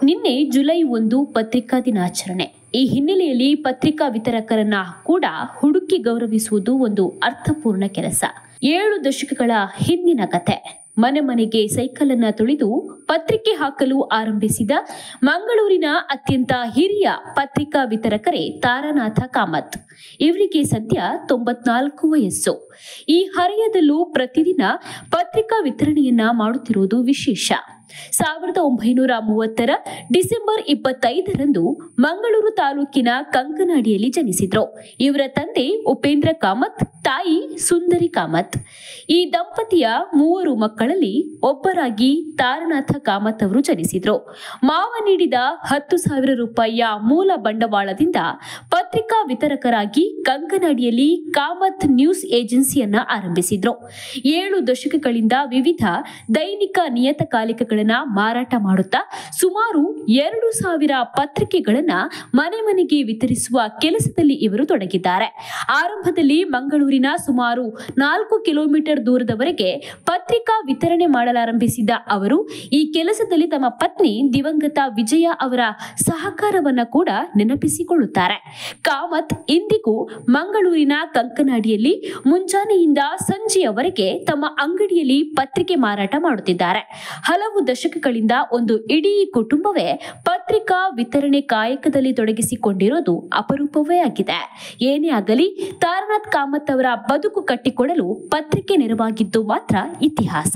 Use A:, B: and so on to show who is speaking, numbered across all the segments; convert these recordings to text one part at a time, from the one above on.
A: ನಿನ್ನೆ ಜುಲೈ ಒಂದು ಪತ್ರಿಕಾ ದಿನಾಚರಣೆ ಈ ಹಿನ್ನೆಲೆಯಲ್ಲಿ ಪತ್ರಿಕಾ ವಿತರಕರನ್ನ ಕೂಡ ಹುಡುಕಿ ಗೌರವಿಸುವುದು ಒಂದು ಅರ್ಥಪೂರ್ಣ ಕೆಲಸ ಏಳು ದಶಕಗಳ ಹಿಂದಿನ ಕತೆ ಮನೆ ಮನೆಗೆ ಸೈಕಲ್ ಅನ್ನ ತುಳಿದು ಪತ್ರಿಕೆ ಹಾಕಲು ಆರಂಭಿಸಿದ ಮಂಗಳೂರಿನ ಅತ್ಯಂತ ಹಿರಿಯ ಪತ್ರಿಕಾ ವಿತರಕರೇ ತಾರಾನಾಥ ಕಾಮತ್ ಇವರಿಗೆ ಸದ್ಯ ತೊಂಬತ್ನಾಲ್ಕು ವಯಸ್ಸು ಈ ಹರೆಯದಲ್ಲೂ ಪ್ರತಿದಿನ ಪತ್ರಿಕಾ ವಿತರಣೆಯನ್ನ ಮಾಡುತ್ತಿರುವುದು ವಿಶೇಷ ಸಾವಿರದ ಒಂಬೈನೂರ ಮೂವತ್ತರ ಡಿಸೆಂಬರ್ ಇಪ್ಪತ್ತೈದರಂದು ಮಂಗಳೂರು ತಾಲೂಕಿನ ಕಂಕನಾಡಿಯಲ್ಲಿ ಜನಿಸಿದ್ರು ಇವರ ತಂದೆ ಉಪೇಂದ್ರ ಕಾಮತ್ ತಾಯಿ ಸುಂದರಿ ಕಾಮತ್ ಈ ದಂಪತಿಯ ಮೂವರು ಮಕ್ಕಳಲ್ಲಿ ಒಬ್ಬರಾಗಿ ತಾರನಾಥ ಕಾಮತ್ ಅವರು ಜನಿಸಿದ್ರು ಮಾವ ನೀಡಿದ ಹತ್ತು ಸಾವಿರ ರೂಪಾಯಿಯ ಮೂಲ ಬಂಡವಾಳದಿಂದ ಪತ್ರಿಕಾ ವಿತರಕರಾಗಿ ಕಂಕನಾಡಿಯಲ್ಲಿ ಕಾಮತ್ ನ್ಯೂಸ್ ಏಜೆನ್ಸಿಯನ್ನ ಆರಂಭಿಸಿದ್ರು ಏಳು ದಶಕಗಳಿಂದ ವಿವಿಧ ದೈನಿಕ ನಿಯತಕಾಲಿಕಗಳನ್ನ ಮಾರಾಟ ಮಾಡುತ್ತಾ ಸುಮಾರು ಎರಡು ಸಾವಿರ ಪತ್ರಿಕೆಗಳನ್ನ ಮನೆ ಮನೆಗೆ ವಿತರಿಸುವ ಕೆಲಸದಲ್ಲಿ ಇವರು ತೊಡಗಿದ್ದಾರೆ ಆರಂಭದಲ್ಲಿ ಮಂಗಳೂರಿನ ಸುಮಾರು ನಾಲ್ಕು ಕಿಲೋಮೀಟರ್ ದೂರದವರೆಗೆ ಪತ್ರಿಕಾ ವಿತರಣೆ ಮಾಡಲಾರಂಭಿಸಿದ ಅವರು ಈ ಕೆಲಸದಲ್ಲಿ ತಮ್ಮ ಪತ್ನಿ ದಿವಂಗತ ವಿಜಯ ಅವರ ಸಹಕಾರವನ್ನ ಕೂಡ ನೆನಪಿಸಿಕೊಳ್ಳುತ್ತಾರೆ ಕಾಮತ್ ಇಂದಿಗೂ ಮಂಗಳೂರಿನ ಕಂಕನಾಡಿಯಲ್ಲಿ ಮುಂಜಾನೆಯಿಂದ ಸಂಜೆಯವರೆಗೆ ತಮ್ಮ ಅಂಗಡಿಯಲ್ಲಿ ಪತ್ರಿಕೆ ಮಾರಾಟ ಮಾಡುತ್ತಿದ್ದಾರೆ ಹಲವು ದಶಕಗಳಿಂದ ಒಂದು ಇಡೀ ಕುಟುಂಬವೇ ಪತ್ರಿಕಾ ವಿತರಣೆ ಕಾಯಕದಲ್ಲಿ ತೊಡಗಿಸಿಕೊಂಡಿರೋದು ಅಪರೂಪವೇ ಆಗಿದೆ ಏನೇ ಆಗಲಿ ತಾರನಾಥ್ ಕಾಮತ್ ಅವರ ಬದುಕು ಕಟ್ಟಿಕೊಡಲು ಪತ್ರಿಕೆ ನೆರವಾಗಿದ್ದು ಮಾತ್ರ ಇತಿಹಾಸ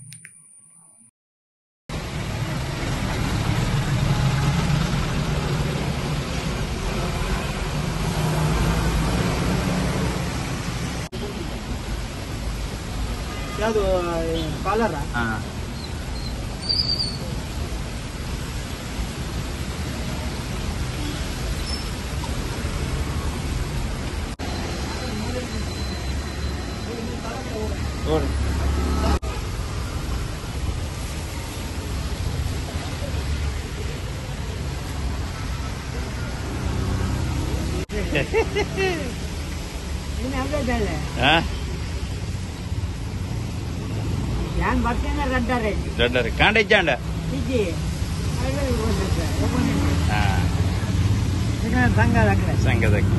B: ಯಾವುದು ಕಾಲರ
C: ಹಾ ನೋಡಿ
B: ನೀನು ಹಂಗೆ ಇದ್ದಾಳೆ
C: ಹಾ
B: ನಾನು ಬರ್ತೇನೆ ರಡ್ಡಾರೆ
C: ದೊಡ್ಡ ಕಾಂಡ ಇಜ್ಜಾಂಡ
B: ಇಜ್ಜಿ
C: ಹಾ
B: ಸಂಘ ಹಾಕ್ರೆ
C: ಸಂಘದಕ್ಕೆ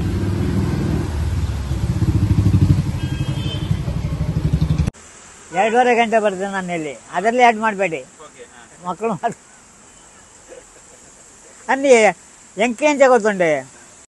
B: ಎರಡೂವರೆ ಗಂಟೆ ಬರ್ತೇನೆ ನಾನು ಇಲ್ಲಿ ಅದರಲ್ಲಿ ಆ್ಯಡ್ ಮಾಡಬೇಡಿ ಮಕ್ಕಳು ಮಾಡ್ ಅಲ್ಲಿ ಎಂಕೆ ಅಂತ ಗೊತ್ತುಂಡೆ